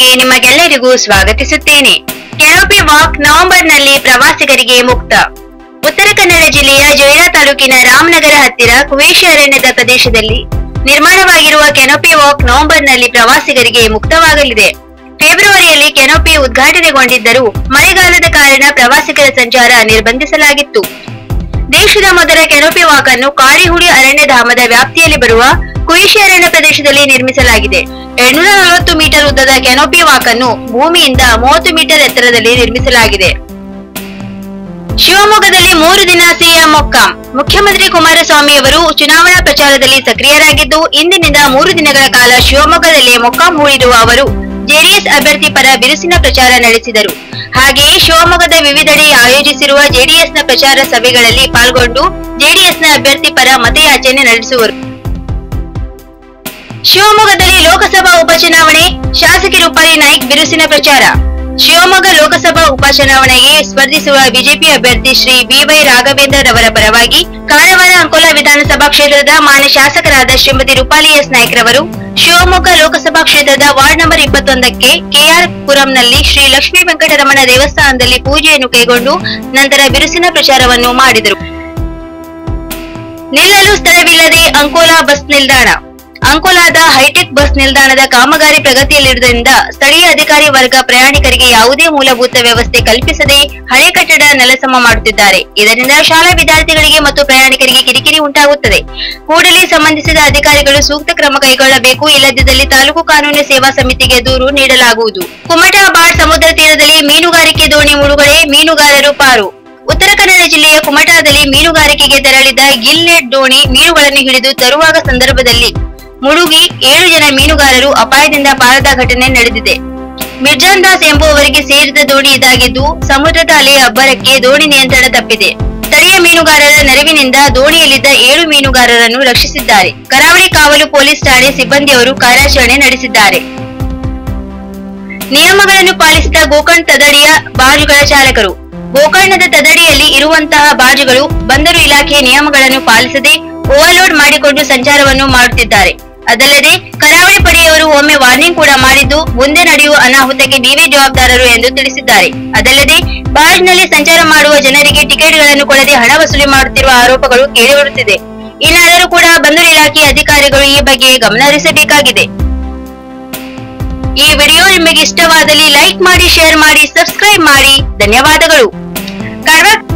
ನಿಮಗೆಲ್ಲರಿಗೂ ಸ್ವಾಗತಿಸುತ್ತೇನೆ canopy walk ನವೆಂಬರ್ನಲ್ಲಿ ಪ್ರವಾಸಿಗರಿಗೆ ಮುಕ್ತ ಉತ್ತರ ಕನ್ನಡ ಜಿಲ್ಲೆಯ ಜೊಯ್ರಾ ತಾಲೂಕಿನ ರಾಮನಗರ ಹತ್ತಿರ ಕುವೇಶಿ ಅರಣ್ಯದ ಪ್ರದೇಶದಲ್ಲಿ ನಿರ್ಮಾಣವಾಗಿರುವ ಕೆನೋಪಿ ವಾಕ್ ನವೆಂಬರ್ನಲ್ಲಿ ಪ್ರವಾಸಿಗರಿಗೆ ಮುಕ್ತವಾಗಲಿದೆ ಫೆಬ್ರವರಿಯಲ್ಲಿ ಕೆನೋಪಿ ಉದ್ಘಾಟನೆಗೊಂಡಿದ್ದರೂ ಮಳೆಗಾಲದ ಕಾರಣ ಪ್ರವಾಸಿಗರ ಸಂಚಾರ ನಿರ್ಬಂಧಿಸಲಾಗಿತ್ತು ದೇಶದ ಮೊದಲ ಕೆನೋಪಿ ವಾಕ್ ಅನ್ನು ಕಾಳಿಹುಡಿ ಅರಣ್ಯಧಾಮದ ವ್ಯಾಪ್ತಿಯಲ್ಲಿ ಬರುವ ಕುಯಿಶಿ ಅರಣ್ಯ ಪ್ರದೇಶದಲ್ಲಿ ನಿರ್ಮಿಸಲಾಗಿದೆ ಎರಡ್ನೂರ ನಲವತ್ತು ಮೀಟರ್ ಉದ್ದದ ಕೆನೋಪಿ ವಾಕ್ ಅನ್ನು ಭೂಮಿಯಿಂದ ಮೂವತ್ತು ಮೀಟರ್ ಎತ್ತರದಲ್ಲಿ ನಿರ್ಮಿಸಲಾಗಿದೆ ಶಿವಮೊಗ್ಗದಲ್ಲಿ ಮೂರು ದಿನ ಸಿಎಂ ಮೊಕ್ಕಾಂ ಮುಖ್ಯಮಂತ್ರಿ ಕುಮಾರಸ್ವಾಮಿ ಅವರು ಚುನಾವಣಾ ಪ್ರಚಾರದಲ್ಲಿ ಸಕ್ರಿಯರಾಗಿದ್ದು ಇಂದಿನಿಂದ ಮೂರು ದಿನಗಳ ಕಾಲ ಶಿವಮೊಗ್ಗದಲ್ಲಿ ಮೊಕ್ಕಾಂ ಹೂಡಿರುವ ಅವರು ಜೆಡಿಎಸ್ ಅಭ್ಯರ್ಥಿ ಪರ ಬಿರುಸಿನ ಪ್ರಚಾರ ನಡೆಸಿದರು ಹಾಗೆಯೇ ಶಿವಮೊಗ್ಗದ ವಿವಿಧೆಡೆ ಆಯೋಜಿಸಿರುವ ಜೆಡಿಎಸ್ನ ಪ್ರಚಾರ ಸಭೆಗಳಲ್ಲಿ ಪಾಲ್ಗೊಂಡು ಜೆಡಿಎಸ್ನ ಅಭ್ಯರ್ಥಿ ಪರ ಮತಯಾಚನೆ ನಡೆಸುವರು ಶಿವಮೊಗ್ಗದಲ್ಲಿ ಲೋಕಸಭಾ ಉಪಚುನಾವಣೆ ಶಾಸಕಿ ರೂಪಾಲಿ ನಾಯ್ಕ್ ಬಿರುಸಿನ ಪ್ರಚಾರ ಶಿವಮೊಗ್ಗ ಲೋಕಸಭಾ ಉಪಚುನಾವಣೆಗೆ ಸ್ಪರ್ಧಿಸುವ ಬಿಜೆಪಿ ಅಭ್ಯರ್ಥಿ ಶ್ರೀ ಬಿವೈ ರಾಘವೇಂದ್ರ ರವರ ಪರವಾಗಿ ಕಾರವಾರ ಅಂಕೋಲ ವಿಧಾನಸಭಾ ಕ್ಷೇತ್ರದ ಮಾನ್ಯ ಶಾಸಕರಾದ ಶ್ರೀಮತಿ ರೂಪಾಲಿ ಎಸ್ ನಾಯ್ಕ್ ರವರು ಶಿವಮೊಗ್ಗ ಲೋಕಸಭಾ ಕ್ಷೇತ್ರದ ವಾರ್ಡ್ ನಂಬರ್ ಇಪ್ಪತ್ತೊಂದಕ್ಕೆ ಕೆಆರ್ ಪುರಂನಲ್ಲಿ ಶ್ರೀ ಲಕ್ಷ್ಮೀ ವೆಂಕಟರಮಣ ದೇವಸ್ಥಾನದಲ್ಲಿ ಪೂಜೆಯನ್ನು ಕೈಗೊಂಡು ನಂತರ ಬಿರುಸಿನ ಪ್ರಚಾರವನ್ನು ಮಾಡಿದರು ನಿಲ್ಲಲು ಸ್ಥಳವಿಲ್ಲದೆ ಅಂಕೋಲಾ ಬಸ್ ನಿಲ್ದಾಣ ಅಂಕೋಲಾದ ಹೈಟೆಕ್ ಬಸ್ ನಿಲ್ದಾಣದ ಕಾಮಗಾರಿ ಪ್ರಗತಿಯಲ್ಲಿರುವುದರಿಂದ ಸ್ಥಳೀಯ ಅಧಿಕಾರಿ ವರ್ಗ ಪ್ರಯಾಣಿಕರಿಗೆ ಯಾವುದೇ ಮೂಲಭೂತ ವ್ಯವಸ್ಥೆ ಕಲ್ಪಿಸದೆ ಹಳೆ ಕಟ್ಟಡ ನೆಲಸಮ ಮಾಡುತ್ತಿದ್ದಾರೆ ಇದರಿಂದ ಶಾಲಾ ವಿದ್ಯಾರ್ಥಿಗಳಿಗೆ ಮತ್ತು ಪ್ರಯಾಣಿಕರಿಗೆ ಕಿರಿಕಿರಿ ಉಂಟಾಗುತ್ತದೆ ಕೂಡಲೇ ಸಂಬಂಧಿಸಿದ ಅಧಿಕಾರಿಗಳು ಸೂಕ್ತ ಕ್ರಮ ಕೈಗೊಳ್ಳಬೇಕು ಇಲ್ಲದಿದ್ದಲ್ಲಿ ತಾಲೂಕು ಕಾನೂನು ಸೇವಾ ಸಮಿತಿಗೆ ದೂರು ನೀಡಲಾಗುವುದು ಕುಮಟಾ ಬಾಳ್ ಸಮುದ್ರ ತೀರದಲ್ಲಿ ಮೀನುಗಾರಿಕೆ ದೋಣಿ ಮುಳುಗಡೆ ಮೀನುಗಾರರು ಪಾರು ಉತ್ತರ ಕನ್ನಡ ಜಿಲ್ಲೆಯ ಕುಮಟಾದಲ್ಲಿ ಮೀನುಗಾರಿಕೆಗೆ ತೆರಳಿದ ಗಿಲ್ ನೆಟ್ ದೋಣಿ ಮೀನುಗಳನ್ನು ಹಿಡಿದು ತರುವಾಗ ಸಂದರ್ಭದಲ್ಲಿ ಮುಳುಗಿ ಏಳು ಜನ ಮೀನುಗಾರರು ಅಪಾಯದಿಂದ ಪಾರದ ಘಟನೆ ನಡೆದಿದೆ ಮಿರ್ಜಾನ್ ದಾಸ್ ಎಂಬುವವರಿಗೆ ಸೇರಿದ ದೋಣಿ ಇದಾಗಿದ್ದು ಸಮುದ್ರದ ಅಲೆಯ ಅಬ್ಬರಕ್ಕೆ ದೋಣಿ ನಿಯಂತ್ರಣ ತಪ್ಪಿದೆ ಸ್ಥಳೀಯ ಮೀನುಗಾರರ ನೆರವಿನಿಂದ ದೋಣಿಯಲ್ಲಿದ್ದ ಏಳು ಮೀನುಗಾರರನ್ನು ರಕ್ಷಿಸಿದ್ದಾರೆ ಕರಾವಳಿ ಕಾವಲು ಪೊಲೀಸ್ ಠಾಣೆ ಸಿಬ್ಬಂದಿಯವರು ಕಾರ್ಯಾಚರಣೆ ನಡೆಸಿದ್ದಾರೆ ನಿಯಮಗಳನ್ನು ಪಾಲಿಸಿದ ಗೋಕರ್ಣ ತದಡಿಯ ಬಾರ್ಜುಗಳ ಚಾಲಕರು ಗೋಕರ್ಣದ ತದಡಿಯಲ್ಲಿ ಇರುವಂತಹ ಬಾರ್ಜುಗಳು ಬಂದರು ಇಲಾಖೆಯ ನಿಯಮಗಳನ್ನು ಪಾಲಿಸದೆ ಓವರ್ಲೋಡ್ ಮಾಡಿಕೊಂಡು ಸಂಚಾರವನ್ನು ಮಾಡುತ್ತಿದ್ದಾರೆ ಅದಲ್ಲದೆ ಕರಾವಳಿ ಪಡೆಯವರು ಒಮ್ಮೆ ವಾರ್ನಿಂಗ್ ಕೂಡ ಮಾಡಿದ್ದು ಮುಂದೆ ನಡೆಯುವ ಅನಾಹುತಕ್ಕೆ ನೀವೇ ಜವಾಬ್ದಾರರು ಎಂದು ತಿಳಿಸಿದ್ದಾರೆ ಅದಲ್ಲದೆ ಬಾರ್ಜ್ನಲ್ಲಿ ಸಂಚಾರ ಮಾಡುವ ಜನರಿಗೆ ಟಿಕೆಟ್ಗಳನ್ನು ಕೊಡದೆ ಹಣ ವಸೂಲಿ ಮಾಡುತ್ತಿರುವ ಆರೋಪಗಳು ಕೇಳಿಬರುತ್ತಿದೆ ಇನ್ನಾದರೂ ಕೂಡ ಬಂದರು ಇಲಾಖೆಯ ಅಧಿಕಾರಿಗಳು ಈ ಬಗ್ಗೆ ಗಮನ ಹರಿಸಬೇಕಾಗಿದೆ ಈ ವಿಡಿಯೋ ನಿಮಗೆ ಇಷ್ಟವಾದಲ್ಲಿ ಲೈಕ್ ಮಾಡಿ ಶೇರ್ ಮಾಡಿ ಸಬ್ಸ್ಕ್ರೈಬ್ ಮಾಡಿ ಧನ್ಯವಾದಗಳು ಕಾರ್ವಾಕ್